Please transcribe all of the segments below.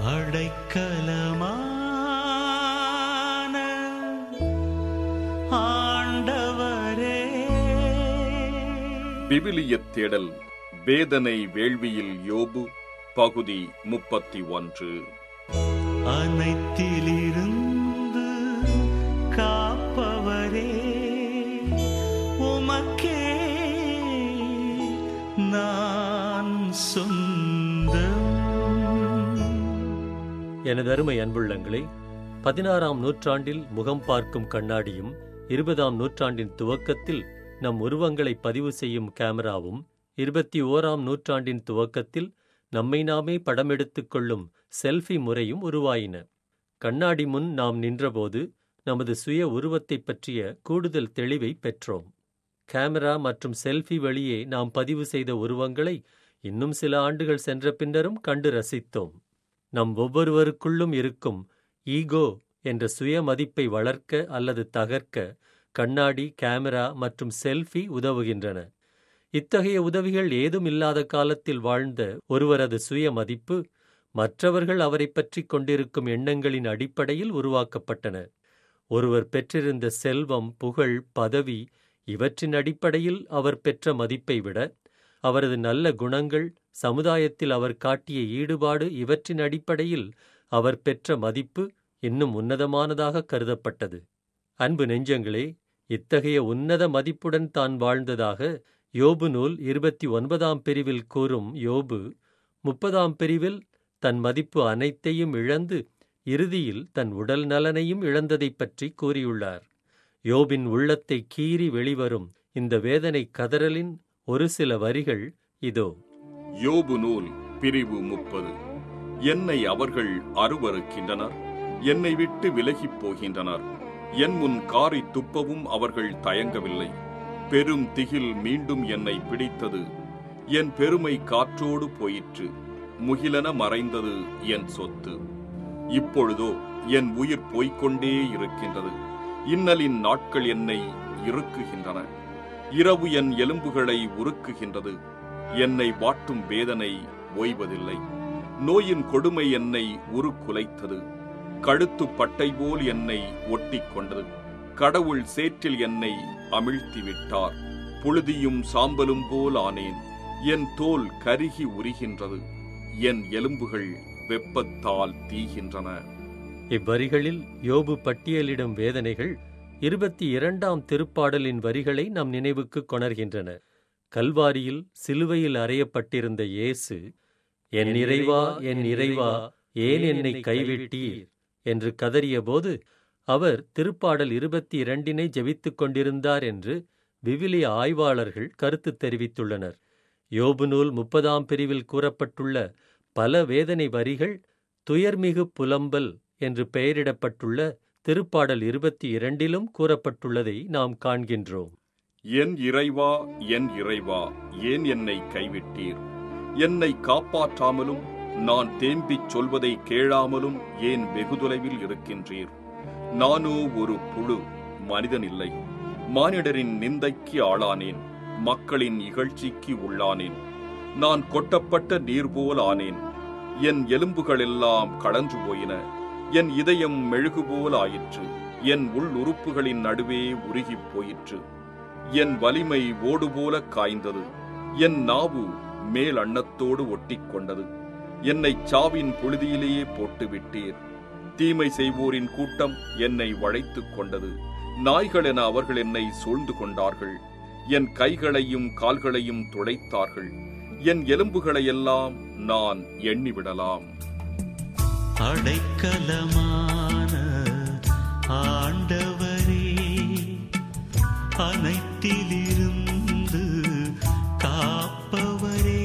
அடைக்கலமான ஆண்டவரே விவிலியத் தேடல் வேதனை வேள்வியில் யோபு பகுதி முப்பத்தி ஒன்று அனைத்திலிருந்து காப்பவரே உமக்கே நான் சொந்தம் எனது அருமை அன்புள்ளங்களே பதினாறாம் நூற்றாண்டில் முகம் பார்க்கும் கண்ணாடியும் இருபதாம் நூற்றாண்டின் துவக்கத்தில் நம் உருவங்களை பதிவு செய்யும் கேமராவும் இருபத்தி ஓராம் நூற்றாண்டின் துவக்கத்தில் நம்மை நாமே படமெடுத்துக் கொள்ளும் செல்ஃபி முறையும் உருவாயின கண்ணாடி முன் நாம் நின்றபோது நமது சுய உருவத்தைப் பற்றிய கூடுதல் தெளிவை பெற்றோம் கேமரா மற்றும் செல்ஃபி வழியே நாம் பதிவு செய்த உருவங்களை இன்னும் சில ஆண்டுகள் சென்ற பின்னரும் கண்டு ரசித்தோம் நம் ஒவ்வொருவருக்குள்ளும் இருக்கும் ஈகோ என்ற சுய மதிப்பை வளர்க்க அல்லது தகர்க்க கண்ணாடி கேமரா மற்றும் செல்ஃபி உதவுகின்றன இத்தகைய உதவிகள் ஏதும் இல்லாத காலத்தில் வாழ்ந்த ஒருவரது சுய மதிப்பு மற்றவர்கள் அவரைப் பற்றிக் கொண்டிருக்கும் எண்ணங்களின் அடிப்படையில் உருவாக்கப்பட்டன ஒருவர் பெற்றிருந்த செல்வம் புகழ் பதவி இவற்றின் அடிப்படையில் அவர் பெற்ற மதிப்பை விட அவரது நல்ல குணங்கள் சமுதாயத்தில் அவர் காட்டிய ஈடுபாடு இவற்றின் அடிப்படையில் அவர் பெற்ற மதிப்பு இன்னும் உன்னதமானதாக கருதப்பட்டது அன்பு நெஞ்சங்களே இத்தகைய உன்னத மதிப்புடன் தான் வாழ்ந்ததாக யோபு நூல் இருபத்தி ஒன்பதாம் பிரிவில் கூறும் யோபு முப்பதாம் பிரிவில் தன் மதிப்பு அனைத்தையும் இழந்து இறுதியில் தன் உடல் நலனையும் இழந்ததைப் பற்றி கூறியுள்ளார் யோபின் உள்ளத்தை கீறி வெளிவரும் இந்த வேதனை கதறலின் ஒரு சில வரிகள் இதோ யோபு நூல் பிரிவு முப்பது என்னை அவர்கள் அருவருக்கின்றனர் என்னை விட்டு விலகிப் போகின்றனர் என் முன் காரி துப்பவும் அவர்கள் தயங்கவில்லை பெரும் திகில் மீண்டும் என்னை பிடித்தது என் பெருமை காற்றோடு போயிற்று முகிலென மறைந்தது என் சொத்து இப்பொழுதோ என் உயிர் போய்க்கொண்டே இருக்கின்றது இன்னலின் நாட்கள் என்னை இறுக்குகின்றன இரவு என் எலும்புகளை உருக்குகின்றது என்னை வாட்டும் வேதனை ஓய்வதில்லை நோயின் கொடுமை என்னை உருக்குலைத்தது கழுத்து பட்டை போல் என்னை ஒட்டிக் கொண்டது கடவுள் சேற்றில் என்னை அமிழ்த்தி விட்டார் புழுதியும் சாம்பலும் போல் ஆனேன் என் தோல் கருகி உரிகின்றது என் எலும்புகள் வெப்பத்தால் தீகின்றன இவ்வரிகளில் யோபு பட்டியலிடும் வேதனைகள் இருபத்தி இரண்டாம் திருப்பாடலின் வரிகளை நம் நினைவுக்கு கொணர்கின்றன கல்வாரியில் சிலுவையில் அறையப்பட்டிருந்த இயேசு என் இறைவா என் இறைவா ஏன் என்னை கைவிட்டீர் என்று கதறியபோது அவர் திருப்பாடல் இருபத்தி இரண்டினை ஜெபித்துக் கொண்டிருந்தார் என்று விவிலிய ஆய்வாளர்கள் கருத்து தெரிவித்துள்ளனர் யோபு நூல் முப்பதாம் பிரிவில் கூறப்பட்டுள்ள பல வேதனை வரிகள் துயர்மிகு புலம்பல் என்று பெயரிடப்பட்டுள்ள திருப்பாடல் இருபத்தி இரண்டிலும் கூறப்பட்டுள்ளதை நாம் காண்கின்றோம் என் இறைவா என் இறைவா ஏன் என்னை கைவிட்டீர் என்னை காப்பாற்றாமலும் நான் தேம்பிச் சொல்வதை கேளாமலும் ஏன் வெகு தொலைவில் இருக்கின்றீர் நானோ ஒரு புழு மனிதன் இல்லை மானிடரின் நிந்தைக்கு ஆளானேன் மக்களின் இகழ்ச்சிக்கு உள்ளானேன் நான் கொட்டப்பட்ட நீர் போல் ஆனேன் என் எலும்புகளெல்லாம் கலன்று போயின என் இதயம் மெழுகு போல் ஆயிற்று என் உள் உறுப்புகளின் நடுவே உருகிப் போயிற்று என் வலிமை ஓடு போல காய்ந்தது என் நாவு மேல் அன்னத்தோடு ஒட்டிக் கொண்டது என்னை சாவின் புழுதியிலேயே போட்டு விட்டீர் தீமை செய்வோரின் கூட்டம் என்னை வளைத்துக் கொண்டது நாய்கள் என அவர்கள் என்னை சூழ்ந்து கொண்டார்கள் என் கைகளையும் கால்களையும் துடைத்தார்கள் என் எலும்புகளையெல்லாம் நான் எண்ணிவிடலாம் அடைக்கலமான ஆண்டவரே அனைத்திலிருந்து காப்பவரே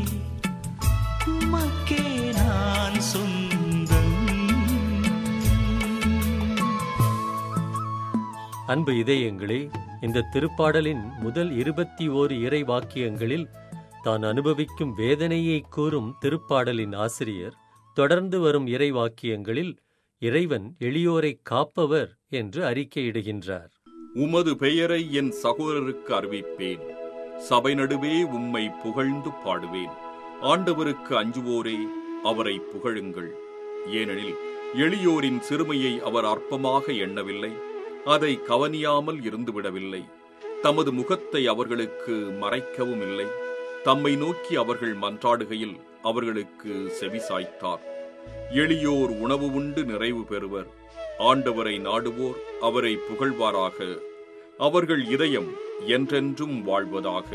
உமக்கே நான் சொந்தம் அன்பு இதயங்களே இந்த திருப்பாடலின் முதல் இருபத்தி ஓரு இறை வாக்கியங்களில் தான் அனுபவிக்கும் வேதனையை கூறும் திருப்பாடலின் ஆசிரியர் தொடர்ந்து வரும் இறை வாக்கியங்களில் இறைவன் எளியோரை காப்பவர் என்று அறிக்கையிடுகின்றார் உமது பெயரை என் சகோதரருக்கு அறிவிப்பேன் சபை நடுவே உம்மை புகழ்ந்து பாடுவேன் ஆண்டவருக்கு அஞ்சுவோரே அவரை புகழுங்கள் ஏனெனில் எளியோரின் சிறுமையை அவர் அற்பமாக எண்ணவில்லை அதை கவனியாமல் இருந்துவிடவில்லை தமது முகத்தை அவர்களுக்கு மறைக்கவும் இல்லை தம்மை நோக்கி அவர்கள் மன்றாடுகையில் அவர்களுக்கு செவிசாய்த்தார் எளியோர் உணவு உண்டு நிறைவு பெறுவர் ஆண்டவரை நாடுவோர் அவரை புகழ்வாராக அவர்கள் இதயம் என்றென்றும் வாழ்வதாக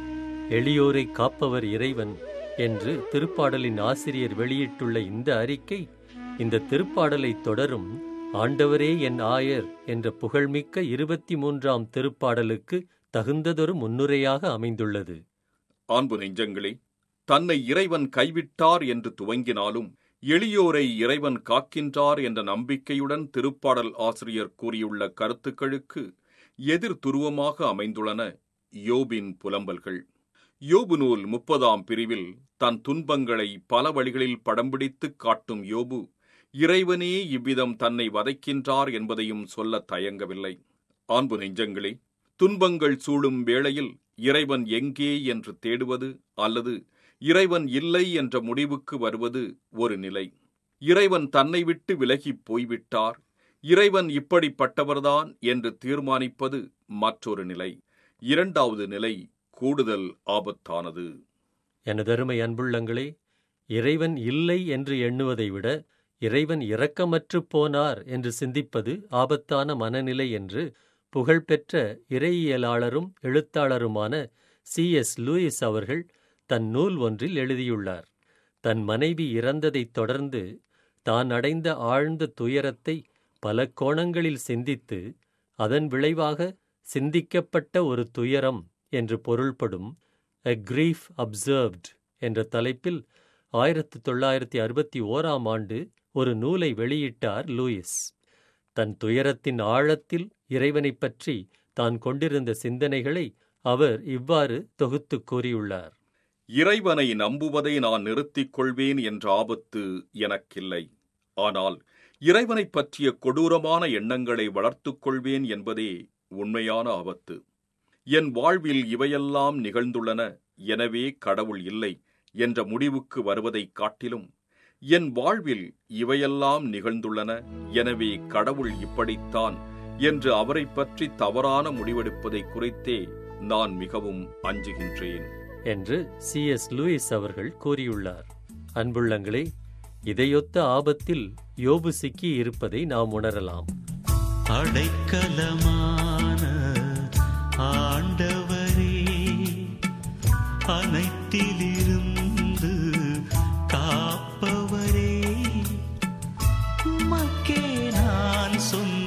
எளியோரை காப்பவர் இறைவன் என்று திருப்பாடலின் ஆசிரியர் வெளியிட்டுள்ள இந்த அறிக்கை இந்த திருப்பாடலை தொடரும் ஆண்டவரே என் ஆயர் என்ற புகழ்மிக்க இருபத்தி மூன்றாம் திருப்பாடலுக்கு தகுந்ததொரு முன்னுரையாக அமைந்துள்ளது அன்பு நெஞ்சங்களே தன்னை இறைவன் கைவிட்டார் என்று துவங்கினாலும் எளியோரை இறைவன் காக்கின்றார் என்ற நம்பிக்கையுடன் திருப்பாடல் ஆசிரியர் கூறியுள்ள கருத்துக்களுக்கு எதிர் துருவமாக அமைந்துள்ளன யோபின் புலம்பல்கள் யோபு நூல் முப்பதாம் பிரிவில் தன் துன்பங்களை பல வழிகளில் படம் பிடித்துக் காட்டும் யோபு இறைவனே இவ்விதம் தன்னை வதைக்கின்றார் என்பதையும் சொல்ல தயங்கவில்லை அன்பு நெஞ்சங்களே துன்பங்கள் சூழும் வேளையில் இறைவன் எங்கே என்று தேடுவது அல்லது இறைவன் இல்லை என்ற முடிவுக்கு வருவது ஒரு நிலை இறைவன் தன்னை விட்டு விலகிப் போய்விட்டார் இறைவன் இப்படிப்பட்டவர்தான் என்று தீர்மானிப்பது மற்றொரு நிலை இரண்டாவது நிலை கூடுதல் ஆபத்தானது எனதருமை அன்புள்ளங்களே இறைவன் இல்லை என்று எண்ணுவதை விட இறைவன் இரக்கமற்று போனார் என்று சிந்திப்பது ஆபத்தான மனநிலை என்று புகழ்பெற்ற இறையியலாளரும் எழுத்தாளருமான சி எஸ் லூயிஸ் அவர்கள் தன் நூல் ஒன்றில் எழுதியுள்ளார் தன் மனைவி இறந்ததைத் தொடர்ந்து தான் அடைந்த ஆழ்ந்த துயரத்தை பல கோணங்களில் சிந்தித்து அதன் விளைவாக சிந்திக்கப்பட்ட ஒரு துயரம் என்று பொருள்படும் எ கிரீஃப் அப்சர்வ்ட் என்ற தலைப்பில் ஆயிரத்து தொள்ளாயிரத்தி அறுபத்தி ஓராம் ஆண்டு ஒரு நூலை வெளியிட்டார் லூயிஸ் தன் துயரத்தின் ஆழத்தில் இறைவனைப் பற்றி தான் கொண்டிருந்த சிந்தனைகளை அவர் இவ்வாறு தொகுத்துக் கூறியுள்ளார் இறைவனை நம்புவதை நான் நிறுத்திக் கொள்வேன் என்ற ஆபத்து எனக்கில்லை ஆனால் இறைவனைப் பற்றிய கொடூரமான எண்ணங்களை வளர்த்துக் கொள்வேன் என்பதே உண்மையான ஆபத்து என் வாழ்வில் இவையெல்லாம் நிகழ்ந்துள்ளன எனவே கடவுள் இல்லை என்ற முடிவுக்கு வருவதைக் காட்டிலும் என் வாழ்வில் இவையெல்லாம் நிகழ்ந்துள்ளன எனவே கடவுள் இப்படித்தான் என்று அவரைப் பற்றி தவறான முடிவெடுப்பதை குறித்தே நான் மிகவும் அஞ்சுகின்றேன் என்று சி எஸ் லூயிஸ் அவர்கள் கூறியுள்ளார் அன்புள்ளங்களே இதையொத்த ஆபத்தில் யோபு சிக்கி இருப்பதை நாம் உணரலாம் அடைக்கலமான ஆண்டவரே அனைத்திலிருந்து காப்பவரே உமக்கே நான்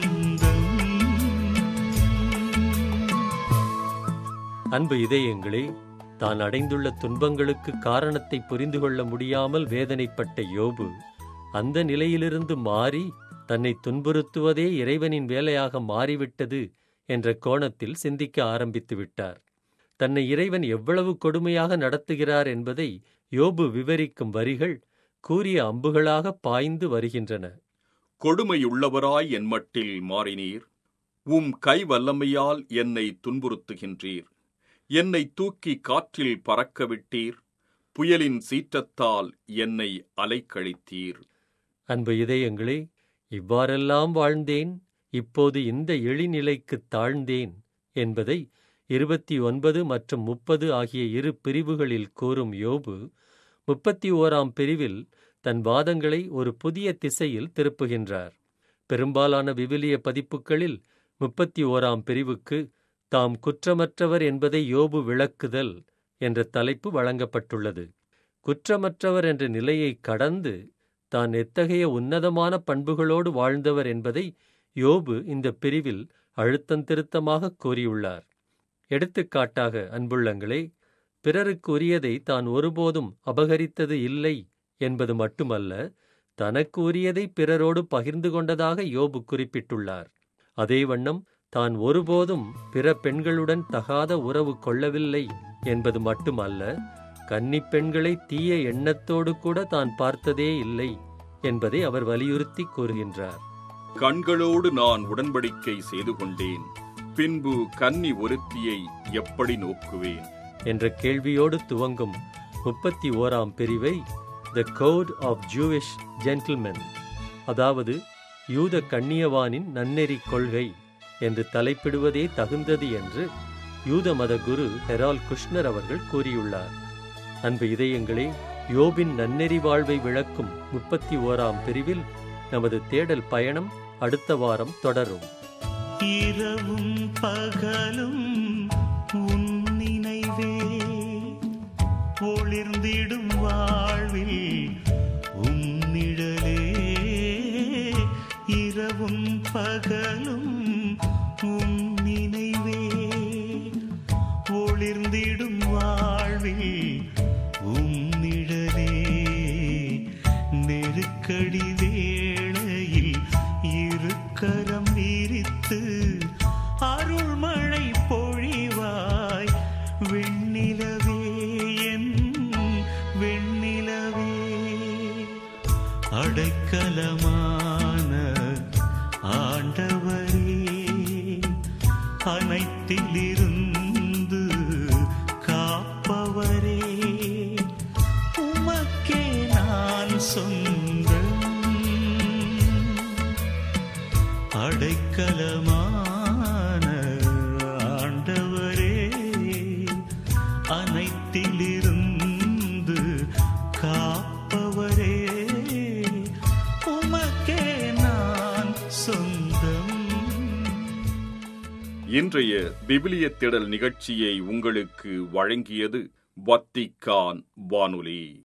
சொந்தம் அன்பு இதயங்களே தான் அடைந்துள்ள துன்பங்களுக்கு காரணத்தை புரிந்து கொள்ள முடியாமல் வேதனைப்பட்ட யோபு அந்த நிலையிலிருந்து மாறி தன்னை துன்புறுத்துவதே இறைவனின் வேலையாக மாறிவிட்டது என்ற கோணத்தில் சிந்திக்க ஆரம்பித்து விட்டார் தன்னை இறைவன் எவ்வளவு கொடுமையாக நடத்துகிறார் என்பதை யோபு விவரிக்கும் வரிகள் கூறிய அம்புகளாக பாய்ந்து வருகின்றன கொடுமையுள்ளவராய் என் மட்டில் மாறினீர் உம் கை வல்லமையால் என்னை துன்புறுத்துகின்றீர் என்னை தூக்கி காற்றில் பறக்க விட்டீர் புயலின் சீற்றத்தால் என்னை அலைக்கழித்தீர் அன்பு இதயங்களே இவ்வாறெல்லாம் வாழ்ந்தேன் இப்போது இந்த எளிநிலைக்குத் தாழ்ந்தேன் என்பதை இருபத்தி ஒன்பது மற்றும் முப்பது ஆகிய இரு பிரிவுகளில் கூறும் யோபு முப்பத்தி ஓராம் பிரிவில் தன் வாதங்களை ஒரு புதிய திசையில் திருப்புகின்றார் பெரும்பாலான விவிலிய பதிப்புகளில் முப்பத்தி ஓராம் பிரிவுக்கு தாம் குற்றமற்றவர் என்பதை யோபு விளக்குதல் என்ற தலைப்பு வழங்கப்பட்டுள்ளது குற்றமற்றவர் என்ற நிலையை கடந்து தான் எத்தகைய உன்னதமான பண்புகளோடு வாழ்ந்தவர் என்பதை யோபு இந்த பிரிவில் அழுத்தந்திருத்தமாக கூறியுள்ளார் எடுத்துக்காட்டாக அன்புள்ளங்களே பிறருக்கு உரியதை தான் ஒருபோதும் அபகரித்தது இல்லை என்பது மட்டுமல்ல தனக்கு உரியதை பிறரோடு பகிர்ந்து கொண்டதாக யோபு குறிப்பிட்டுள்ளார் அதே வண்ணம் தான் ஒருபோதும் பிற பெண்களுடன் தகாத உறவு கொள்ளவில்லை என்பது மட்டுமல்ல கன்னிப் பெண்களை தீய எண்ணத்தோடு கூட தான் பார்த்ததே இல்லை என்பதை அவர் வலியுறுத்தி கூறுகின்றார் கண்களோடு நான் உடன்படிக்கை செய்து கொண்டேன் பின்பு கன்னி ஒருத்தியை எப்படி நோக்குவேன் என்ற கேள்வியோடு துவங்கும் முப்பத்தி ஓராம் பிரிவை the code of Jewish gentlemen அதாவது யூத கண்ணியவானின் நன்னெறி கொள்கை என்று தலைப்பிடுவதே தகுந்தது என்று யூத மத குரு ஹெரால் குஷ்னர் அவர்கள் கூறியுள்ளார் அன்பு இதயங்களே யோபின் நன்னெறி வாழ்வை விளக்கும் முப்பத்தி ஓராம் பிரிவில் நமது தேடல் பயணம் அடுத்த வாரம் தொடரும் இரவும் பகலும் உன் நினைவே ஒளிர்ந்திடும் வாழ்வில் உம் நிழலே இரவும் பகலும் உம் நினைவே ஒளிர்ந்திடும் வாழ்வில் உம் நிழலே நெருக்கடி வேளையில் இருக்கரம் விரித்து அருள்மழை பொழிவாய் வெண்ணிலவே என் வெண்ணிலவே அடைக்கலமான ஆண்டவரே அனைத்திலிருந்து காப்பவரே உமக்கே நான் சொந்தம் அடைக்கலமான ஆண்டவரே அனைத்திலிருந்து காப்பவரே உமக்கே நான் சொந்தம் இன்றைய விவிலிய தேடல் நிகழ்ச்சியை உங்களுக்கு வழங்கியது வத்திக்கான் வானொலி